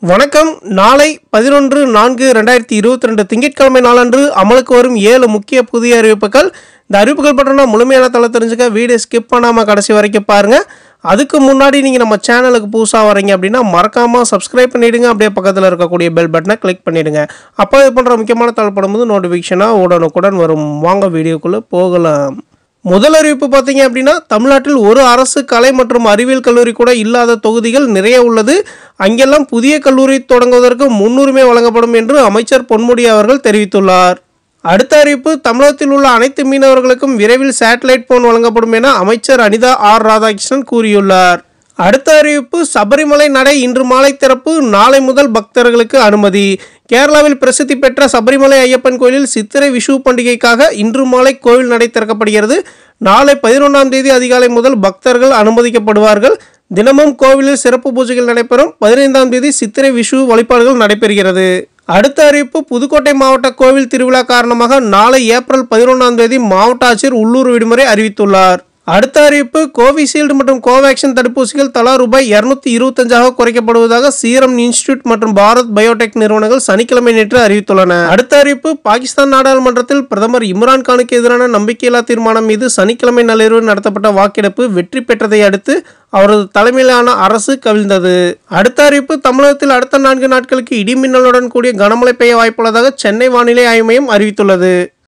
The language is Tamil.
வணக்கம் நாளை பதினொன்று நான்கு ரெண்டாயிரத்தி இருபத்தி ரெண்டு திங்கட்கிழமை நாளன்று அமலுக்கு வரும் ஏழு முக்கிய புதிய அறிவிப்புகள் இந்த அறிவிப்புகள் பற்றின முழுமையான தலை தெரிஞ்சுக்க வீடியோ ஸ்கிப் பண்ணாமல் கடைசி வரைக்கும் பாருங்கள் அதுக்கு முன்னாடி நீங்கள் நம்ம சேனலுக்கு புதுசாக வரீங்க அப்படின்னா மறக்காமல் சப்ஸ்கிரைப் பண்ணிவிடுங்க அப்படியே பக்கத்தில் இருக்கக்கூடிய பெல் பட்டனை கிளிக் பண்ணிவிடுங்க அப்போ இது பண்ணுற முக்கியமான தகவல் நோட்டிஃபிகேஷனாக உடனுக்குடன் வரும் வாங்க வீடியோக்குள்ளே போகலாம் முதல் அறிவிப்பு பார்த்தீங்க அப்படின்னா தமிழ்நாட்டில் ஒரு அரசு கலை மற்றும் அறிவியல் கல்லூரி கூட இல்லாத தொகுதிகள் நிறைய உள்ளது அங்கெல்லாம் புதிய கல்லூரி தொடங்குவதற்கு முன்னுரிமை வழங்கப்படும் என்று அமைச்சர் பொன்முடி அவர்கள் தெரிவித்துள்ளார் அடுத்த அறிவிப்பு தமிழகத்தில் உள்ள அனைத்து மீனவர்களுக்கும் விரைவில் சேட்டலைட் போன் வழங்கப்படும் என அமைச்சர் அனிதா ஆர் ராதாகிருஷ்ணன் கூறியுள்ளார் அடுத்த அறிவிப்பு சபரிமலை நடை இன்று மாலை திறப்பு நாளை முதல் பக்தர்களுக்கு அனுமதி கேரளாவில் பிரசித்தி பெற்ற சபரிமலை ஐயப்பன் கோயிலில் சித்திரை விஷு பண்டிகைக்காக இன்று மாலை கோவில் நடை திறக்கப்படுகிறது நாளை பதினொன்றாம் தேதி அதிகாலை முதல் பக்தர்கள் அனுமதிக்கப்படுவார்கள் தினமும் கோவிலில் சிறப்பு பூஜைகள் நடைபெறும் பதினைந்தாம் தேதி சித்திரை விஷு வழிபாடுகள் நடைபெறுகிறது அடுத்த அறிவிப்பு புதுக்கோட்டை மாவட்ட கோவில் திருவிழா காரணமாக நாளை ஏப்ரல் பதினொன்றாம் தேதி மாவட்ட ஆட்சியர் உள்ளூர் விடுமுறை அறிவித்துள்ளார் அடுத்த அறிவிப்பு கோவிஷீல்டு மற்றும் கோவேக்சின் தடுப்பூசிகள் தலா ரூபாய் இருநூத்தி இருபத்தஞ்சாக குறைக்கப்படுவதாக சீரம் இன்ஸ்டிடியூட் மற்றும் பாரத் பயோடெக் நிறுவனங்கள் சனிக்கிழமை நேற்று அறிவித்துள்ளன அடுத்த அறிவிப்பு பாகிஸ்தான் நாடாளுமன்றத்தில் பிரதமர் இம்ரான் கானுக்கு எதிரான நம்பிக்கையில்லா தீர்மானம் மீது சனிக்கிழமை நள்ளிரவு நடத்தப்பட்ட வாக்கெடுப்பு வெற்றி பெற்றதை அடுத்து அவரது தலைமையிலான அரசு கவிழ்ந்தது அடுத்த அறிவிப்பு தமிழகத்தில் அடுத்த நான்கு நாட்களுக்கு இடிமின்னலுடன் கூடிய கனமழை பெய்ய வாய்ப்புள்ளதாக சென்னை வானிலை ஆய்வு மையம் அறிவித்துள்ளது